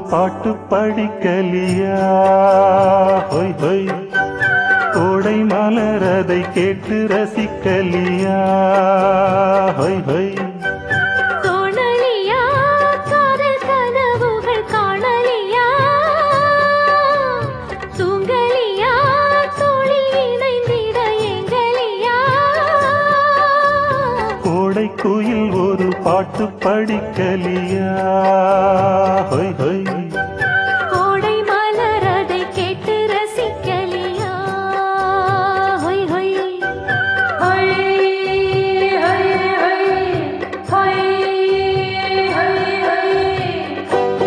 பாட்டு படிக்கலியா ஹொய் ஹொய் கோடை மலர் அதை கேட்டு ரசிக்கலியா ஹொய் ஹொய் தோணலியா காதல் கனவுகள் காணலியா தூங்கலியா தோழி இணைந்திட எங்கலியா கோடை குயில் ஒரு பாட்டு படிக்கலியா ஹொய் ஹொய் கோடை மலர் அதை கேட்டு ரசிக்கலியா ஹொய் ஹொய் ஹொய் ஹொய் ஹொய் ஹொய் ஹொய் ஹொய்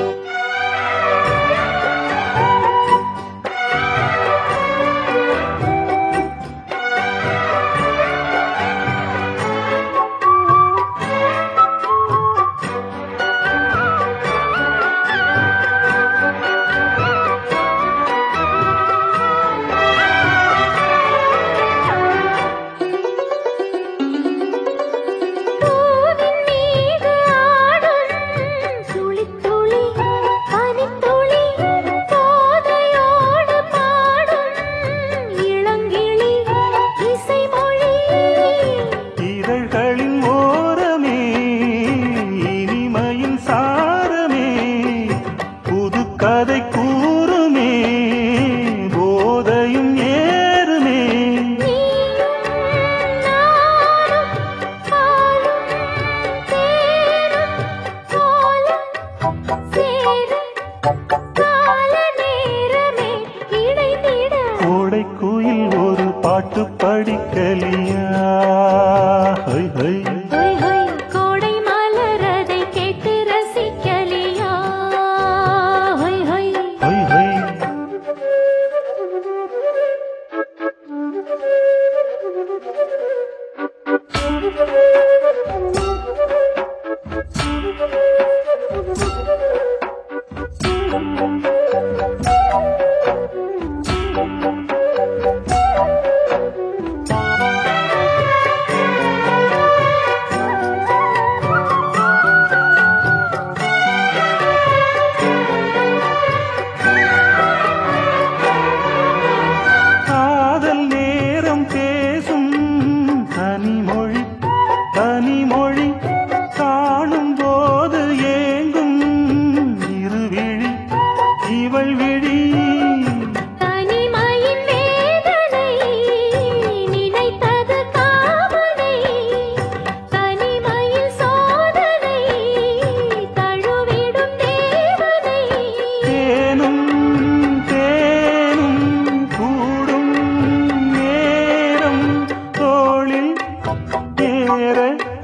பூவின் மீது ஆடும் துளித்துளி பனித்துளி போதையோடு பாடும் இளங்கிளி இசைமொழி இதழ்களின் ஓரமே இனிமையின் சாரமே புது கதை கூறுமே போதையும் ஏறுமே நீயும் நானும் பாலும் தேனும் போல சேர கால நேரமே இணைந்திட கோடை குயில் ஒரு பாட்டு படிக்கலியா ஹொய் ஹொய் ஹொய் ஹொய் கோடை மலர் அதை கேட்டு ரசிக்கலியா ஹொய் ஹொய் ஹொய் ஹொய் காதல் நேரம் பேசும் தனிமொழி தனிமொழி காணும் போது ஏங்கும் இருவிழி இவள் விழி தனிமையின் வேதனை நினைத்தது காவலை தனிமையில் சோதனை தழுவிடும் தேவனை தேனும் தேனும் கூடும் நேரம் தோளில் ஏற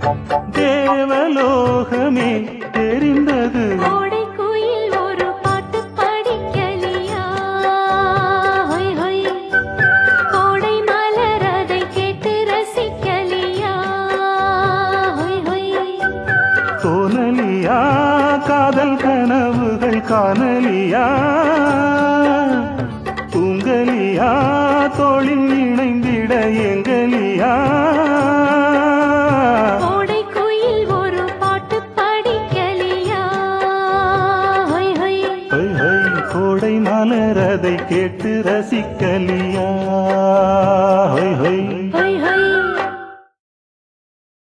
தேவலோகமே தெரிந்தது கோடை குயில் ஒரு பாட்டு படிக்கலியா ஹொய் ஹொய் கோடை மலர் அதை கேட்டு ரசிக்கலியா ஹொய் ஹொய் தோணலியா காதல் கனவுகள் காணலியா தூங்கலியா தோளில் இணைந்திட எங்கலியா கோடை குயில் ஒரு பாட்டு படிக்கலியா ஹொய் ஹொய் ஹொய் ஹொய் கோடை மலர் அதை கேட்டு ரசிக்கலியா ஹொய் ஹொய்